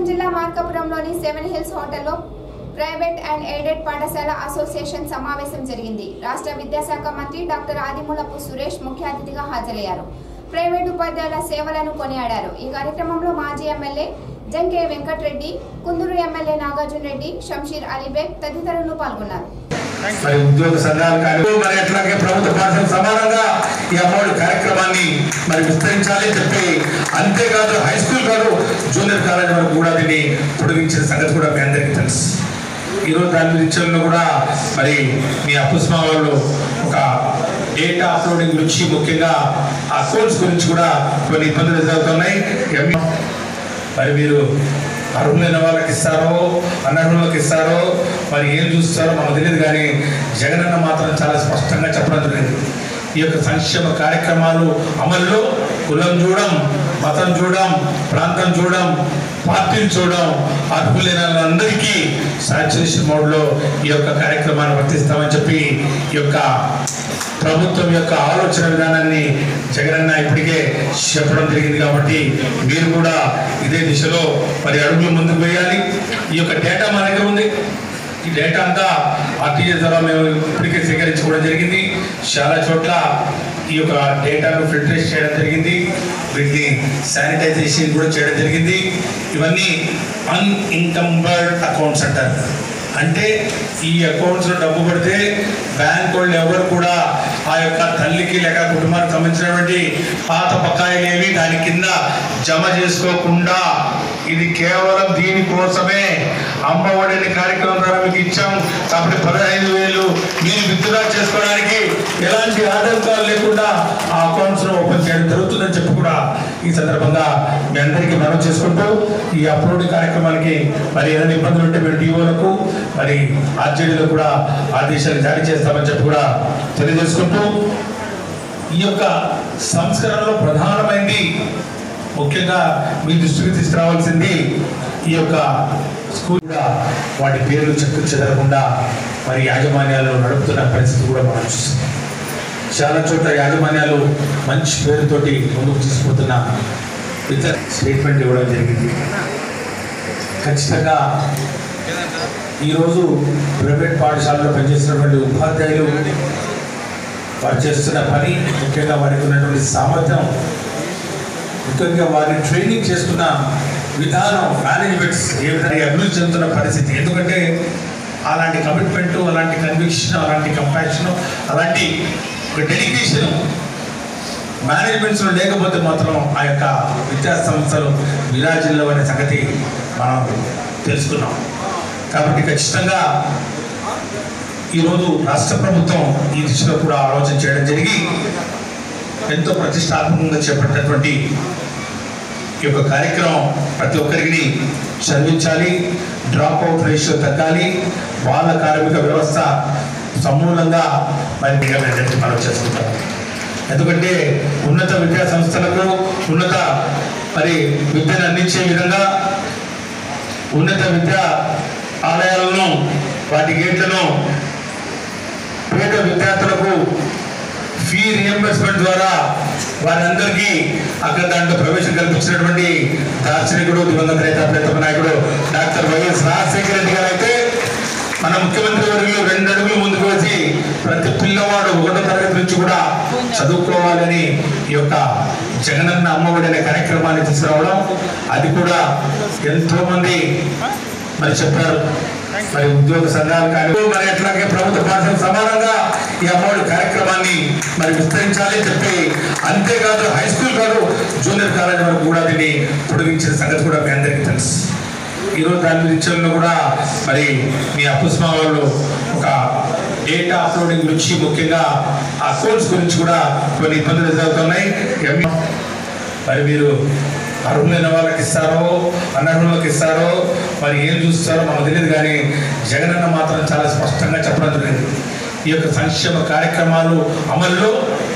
జిల్లా మార్కాపురంలోని seven hills హోటల్లో ప్రైవేట్ అండ్ ఎయిడెడ్ పాఠశాల అసోసియేషన్ సమావేశం జరిగింది రాష్ట్ర విద్యాశాఖ మంత్రి డాక్టర్ ఆదిమూలపు సురేష్ ముఖ్య అతిథిగా హాజరయ్యారు ప్రైవేట్ ఉపాధ్యాయుల సేవలను కొనియాడారు ఈ కార్యక్రమంలో మాజీ ఎమ్మెల్యే జంకే వెంకట్రెడ్డి కుందూరు ఎమ్మెల్యే నాగార్జున రెడ్డి షంషీర్ అలీబేగ్ తదితరులు పాల్గొన్నారు మరి ఉద్యోగ సంఘాలు కానీ మరి అట్లాగే ప్రభుత్వ పాఠశాల సమానంగా ఈ అమ్మఒడి కార్యక్రమాన్ని మరి విస్తరించాలి చెప్పి అంతేకాదు హై స్కూల్ కాదు జూనియర్ కాలేజ్ వరకు కూడా దీన్ని పొడిగించిన సంగతి కూడా మీ అందరికీ తెలుసు ఈరోజు దాని విషయంలో కూడా మరి మీ అపుస్మా వాళ్ళు ఒక డేటా అప్లోడింగ్ గురించి ముఖ్యంగా ఆ కోర్స్ గురించి కూడా కొన్ని ఇబ్బందులు ఎదురవుతున్నాయి ఎం- మరి మీరు అర్హులైన వాళ్ళకి ఇస్తారో అనర్హులకు ఇస్తారో మరి ఏం చూస్తారో మనకు తెలియదు కానీ జగనన్న మాత్రం చాలా స్పష్టంగా చెప్పడం జరిగింది ఈ యొక్క సంక్షేమ కార్యక్రమాలు అమల్లో కులం చూడం మతం చూడం ప్రాంతం చూడం పార్టీలు చూడం అర్హులైన వాళ్ళందరికీ సాచురేషన్ మోడ్లో ఈ యొక్క కార్యక్రమాన్ని వర్తిస్తామని చెప్పి ఈ యొక్క ప్రభుత్వం యొక్క ఆలోచన విధానాన్ని జగనన్న ఇప్పటికే చెప్పడం జరిగింది కాబట్టి మీరు కూడా ఇదే దిశలో మరి అడుగులు ముందుకు వేయాలి ఈ యొక్క డేటా మన దగ్గర ఉంది ఈ డేటా అంతా ఆర్టీఎస్ ద్వారా మేము ఇప్పటికే సేకరించుకోవడం జరిగింది చాలా చోట్ల ఈ యొక్క డేటాను ఫిల్టరేషన్ చేయడం జరిగింది వీటిని శానిటైజేషన్ కూడా చేయడం జరిగింది ఇవన్నీ అన్ఇన్కంబర్డ్ అకౌంట్స్ అంటారు అంటే ఈ అకౌంట్స్లో డబ్బు పడితే బ్యాంక్ వాళ్ళు ఎవరు కూడా ఆ యొక్క తల్లికి లేక కుటుంబానికి సంబంధించినటువంటి పాత బకాయిలు ఏవి దాని కింద జమ చేసుకోకుండా ఇది కేవలం దీనికోసమే అమ్మఒడి అనే కార్యక్రమం ద్వారా మీకు ఇచ్చాం కాబట్టి పదహైదు వేలు మీరు విత్డ్రా చేసుకోవడానికి ఎలాంటి ఆటంకాలు లేకుండా ఆ అకౌంట్స్ ను ఓపెన్ చేయడం జరుగుతుందని చెప్పి కూడా ఈ సందర్భంగా మీ అందరికీ మనం చేసుకుంటూ ఈ అప్లోడ్ కార్యక్రమానికి మరి ఏదైనా ఇబ్బందులు ఉంటే మీరు టీఓలకు మరి ఆర్జేడీలో కూడా ఆదేశాలు జారీ చేస్తామని చెప్పి కూడా తెలియజేసుకుంటూ ఈ యొక్క సంస్కరణలో ప్రధానమైనది ముఖ్యంగా మీ దృష్టికి తీసుకురావాల్సింది ఈ యొక్క స్కూల్ కూడా వాటి పేర్లు చెక్కు చెదరకుండా మరి యాజమాన్యాలు నడుపుతున్న పరిస్థితి కూడా మనం చూస్తున్నాం చాలా చోట్ల యాజమాన్యాలు మంచి పేరుతోటి ముందుకు తీసుకుపోతున్న ఇతర స్టేట్మెంట్ ఇవ్వడం జరిగింది ఖచ్చితంగా ఈరోజు ప్రైవేట్ పాఠశాలలో పనిచేస్తున్నటువంటి ఉపాధ్యాయులు వారు చేస్తున్న పని ముఖ్యంగా వారికి ఉన్నటువంటి సామర్థ్యం ముఖ్యంగా వారిని ట్రైనింగ్ చేసుకున్న విధానం మేనేజ్మెంట్స్ ఏ విధంగా అభివృద్ధి చెందుతున్న పరిస్థితి ఎందుకంటే అలాంటి కమిట్మెంట్ అలాంటి కన్విక్షన్ అలాంటి కంపాషన్ అలాంటి ఒక డెడికేషన్ మేనేజ్మెంట్స్లో లేకపోతే మాత్రం ఆ యొక్క విద్యా సంస్థలు విరాజిల్లో అనే సంగతి మనం తెలుసుకున్నాం కాబట్టి ఖచ్చితంగా ఈరోజు రాష్ట్ర ప్రభుత్వం ఈ దిశలో కూడా ఆలోచన చేయడం జరిగి ఎంతో ప్రతిష్టాత్మకంగా చేపట్టినటువంటి ఈ యొక్క కార్యక్రమం ప్రతి ఒక్కరికి చదివించాలి డ్రాప్ అవుట్ రేషియో తగ్గాలి బాల కార్మిక వ్యవస్థ సమూలంగా మరి మిగతా మనం చేసుకుంటాం ఎందుకంటే ఉన్నత విద్యా సంస్థలకు ఉన్నత మరి విద్యను అందించే విధంగా ఉన్నత విద్యా ఆలయాలను వాటి గేట్లను పేద విద్యార్థులకు ఫీ రియంబర్స్మెంట్ ద్వారా వారందరికీ అక్కడ దాంట్లో ప్రవేశం కల్పించినటువంటి దార్శనికుడు దివంగత నేత ప్రీతమ నాయకుడు డాక్టర్ వైఎస్ రాజశేఖర రెడ్డి గారు అయితే మన ముఖ్యమంత్రి వర్యులు రెండు అడుగులు ముందుకు వచ్చి ప్రతి పిల్లవాడు ఒకటో తరగతి నుంచి కూడా చదువుకోవాలని ఈ యొక్క జగనన్న అమ్మఒడి అనే కార్యక్రమాన్ని తీసుకురావడం అది కూడా ఎంతో మంది మరి చెప్పారు మరి ఉద్యోగ సంఘాలు కానీ మరి అట్లాగే ప్రభుత్వ పాఠశాల సమానంగా ఈ అమ్మఒడి కార్యక్రమాన్ని మరి విస్తరించాలి చెప్పి అంతేకాదు హై స్కూల్ కాదు జూనియర్ కాలేజ్ వరకు కూడా దీన్ని పొడిగించిన సంగతి కూడా మీ అందరికీ తెలుసు ఈరోజు దాని విషయంలో కూడా మరి మీ అపుస్మా వాళ్ళు ఒక డేటా అప్లోడింగ్ గురించి ముఖ్యంగా ఆ కోర్స్ గురించి కూడా కొన్ని ఇబ్బందులు ఎదురవుతున్నాయి ఎం- మరి మీరు అర్హులైన వాళ్ళకి ఇస్తారో అనర్హులకు ఇస్తారో మరి ఏం చూస్తారో మనకు తెలియదు కానీ జగనన్న మాత్రం చాలా స్పష్టంగా చెప్పడం జరిగింది ఈ యొక్క సంక్షేమ కార్యక్రమాలు అమల్లో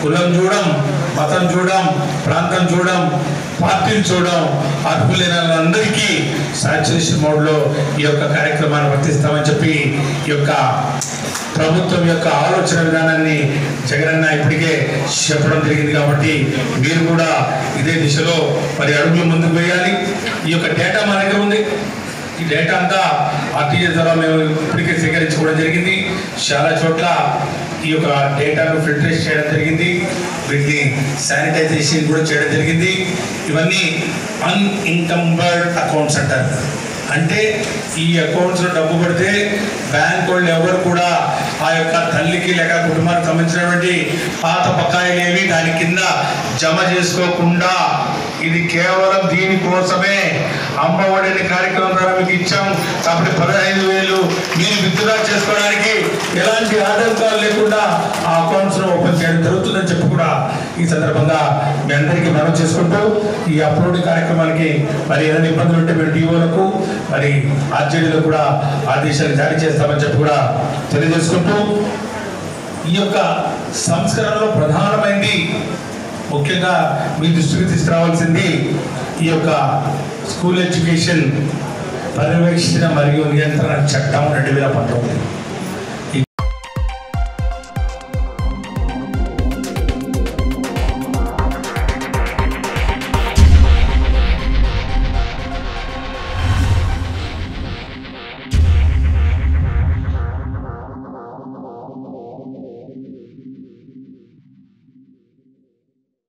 కులం చూడం మతం చూడం ప్రాంతం చూడం పార్టీలు చూడం అర్హులైన వాళ్ళందరికీ సాచురేషన్ మోడ్లో ఈ యొక్క కార్యక్రమాన్ని వర్తిస్తామని చెప్పి ఈ యొక్క ప్రభుత్వం యొక్క ఆలోచన విధానాన్ని జగనన్న ఇప్పటికే చెప్పడం జరిగింది కాబట్టి మీరు కూడా ఇదే దిశలో మరి అడుగులు ముందుకు వేయాలి ఈ యొక్క డేటా మన దగ్గర ఉంది ఈ డేటా అంతా ఆర్టీజీ ద్వారా మేము ఇప్పటికే సేకరించుకోవడం జరిగింది చాలా చోట్ల ఈ యొక్క డేటాను ఫిల్టరేషన్ చేయడం జరిగింది వీటిని శానిటైజేషన్ కూడా చేయడం జరిగింది ఇవన్నీ అన్ఇన్కంబర్డ్ అకౌంట్స్ అంటారు అంటే ఈ అకౌంట్స్లో డబ్బు పడితే బ్యాంక్ వాళ్ళు ఎవరు కూడా ఆ యొక్క తల్లికి లేక కుటుంబానికి సంబంధించినటువంటి పాత బకాయిలు ఏవి దాని కింద జమ చేసుకోకుండా ఇది కేవలం దీనికోసమే అమ్మఒడి అనే కార్యక్రమం ద్వారా మీకు ఇచ్చాం కాబట్టి పదహైదు వేలు మీరు విత్డ్రా చేసుకోవడానికి ఎలాంటి ఆటంకాలు లేకుండా ఆ అకౌంట్స్ ను ఓపెన్ చేయడం జరుగుతుందని చెప్పి కూడా ఈ సందర్భంగా మీ అందరికీ మనం చేసుకుంటూ ఈ అప్లోడ్ కార్యక్రమానికి మరి ఏదైనా ఇబ్బందులు ఉంటే మీరు టీఓలకు మరి ఆర్జేడీలో కూడా ఆదేశాలు జారీ చేస్తామని చెప్పి కూడా తెలియజేసుకుంటూ ఈ యొక్క సంస్కరణలో ప్రధానమైనది ముఖ్యంగా మీ దృష్టికి తీసుకురావాల్సింది ఈ యొక్క స్కూల్ ఎడ్యుకేషన్ పర్యవేక్షణ మరియు నియంత్రణ చట్టం రెండు వేల పంతొమ్మిది